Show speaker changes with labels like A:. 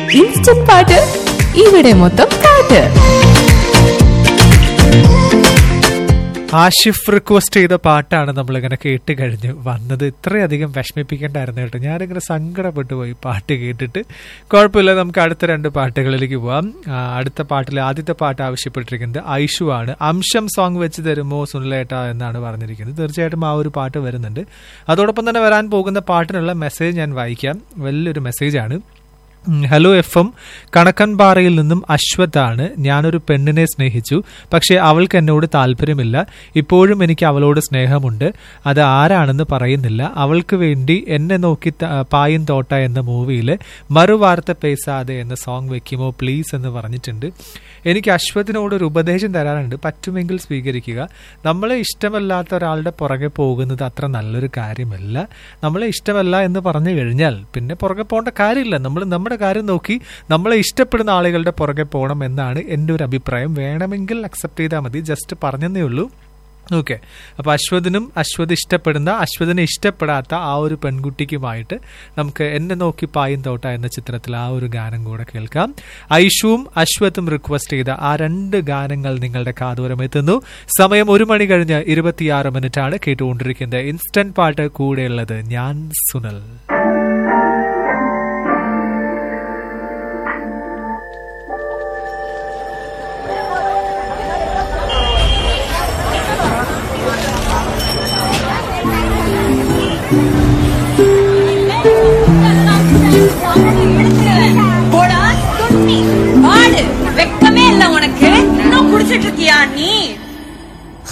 A: instant പാട്ട് ഇവിടെ മൊത്തം പാട്ട്
B: ആഷിഫ് റിക്വസ്റ്റ് ചെയ്ത പാട്ടാണ് നമ്മളിങ്ങനെ കേട്ട് കഴിഞ്ഞ് വന്നത് ഇത്രയധികം വിഷമിപ്പിക്കേണ്ടായിരുന്നു കേട്ടോ ഞാനിങ്ങനെ സങ്കടപ്പെട്ടു പോയി പാട്ട് കേട്ടിട്ട് കുഴപ്പമില്ല നമുക്ക് അടുത്ത രണ്ട് പാട്ടുകളിലേക്ക് പോവാം ആ, അടുത്ത പാട്ടിൽ ആദ്യത്തെ പാട്ട് ആവശ്യപ്പെട്ടിരിക്കുന്നത് ഐഷു ആണ് അംശം സോങ് വെച്ച് തരുമോ സുനിലേട്ട എന്നാണ് പറഞ്ഞിരിക്കുന്നത് തീർച്ചയായിട്ടും ആ ഒരു പാട്ട് വരുന്നുണ്ട് അതോടൊപ്പം തന്നെ വരാൻ പോകുന്ന പാട്ടിനുള്ള മെസ്സേജ് ഞാൻ വായിക്കാം വലിയൊരു മെസ്സേജാണ് ഉം, ഹലോ എഫ് എം കണക്കൻപാറയിൽ നിന്നും അശ്വത്താണ് ഞാനൊരു പെണ്ണിനെ സ്നേഹിച്ചു പക്ഷേ അവൾക്ക് എന്നോട് താല്പര്യമില്ല ഇപ്പോഴും എനിക്ക് അവളോട് സ്നേഹമുണ്ട് അത് ആരാണെന്ന് പറയുന്നില്ല അവൾക്ക് വേണ്ടി എന്നെ നോക്കി ത- പായും തോട്ട എന്ന മൂവിയിൽ മറുവാർത്ത പേസാതെ എന്ന സോങ് വെക്കുമോ പ്ലീസ് എന്ന് പറഞ്ഞിട്ടുണ്ട് എനിക്ക് അശ്വത്തിനോട് ഒരു ഉപദേശം തരാനുണ്ട് പറ്റുമെങ്കിൽ സ്വീകരിക്കുക നമ്മളെ ഇഷ്ടമല്ലാത്ത ഒരാളുടെ പുറകെ പോകുന്നത് അത്ര നല്ലൊരു കാര്യമല്ല നമ്മളെ ഇഷ്ടമല്ല എന്ന് പറഞ്ഞു കഴിഞ്ഞാൽ പിന്നെ പുറകെ പോകേണ്ട കാര്യമില്ല നമ്മൾ നമ്മുടെ കാര്യം നോക്കി നമ്മളെ ഇഷ്ടപ്പെടുന്ന ആളുകളുടെ പുറകെ പോകണം എന്നാണ് എൻ്റെ ഒരു അഭിപ്രായം വേണമെങ്കിൽ അക്സെപ്റ്റ് ചെയ്താൽ മതി ജസ്റ്റ് പറഞ്ഞതേ ഉള്ളൂ ഓക്കെ അപ്പൊ അശ്വതിനും അശ്വത് ഇഷ്ടപ്പെടുന്ന അശ്വതിനെ ഇഷ്ടപ്പെടാത്ത ആ ഒരു പെൺകുട്ടിക്കുമായിട്ട് നമുക്ക് എന്നെ നോക്കി പായും തോട്ട എന്ന ചിത്രത്തിൽ ആ ഒരു ഗാനം കൂടെ കേൾക്കാം ഐഷുവും അശ്വത്തും റിക്വസ്റ്റ് ചെയ്ത ആ രണ്ട് ഗാനങ്ങൾ നിങ്ങളുടെ കാതോരം എത്തുന്നു സമയം ഒരു മണി കഴിഞ്ഞ് ഇരുപത്തിയാറ് മിനിറ്റ് ആണ് കേട്ടുകൊണ്ടിരിക്കുന്നത് ഇൻസ്റ്റന്റ് പാട്ട് കൂടെയുള്ളത് ഞാൻ സുനൽ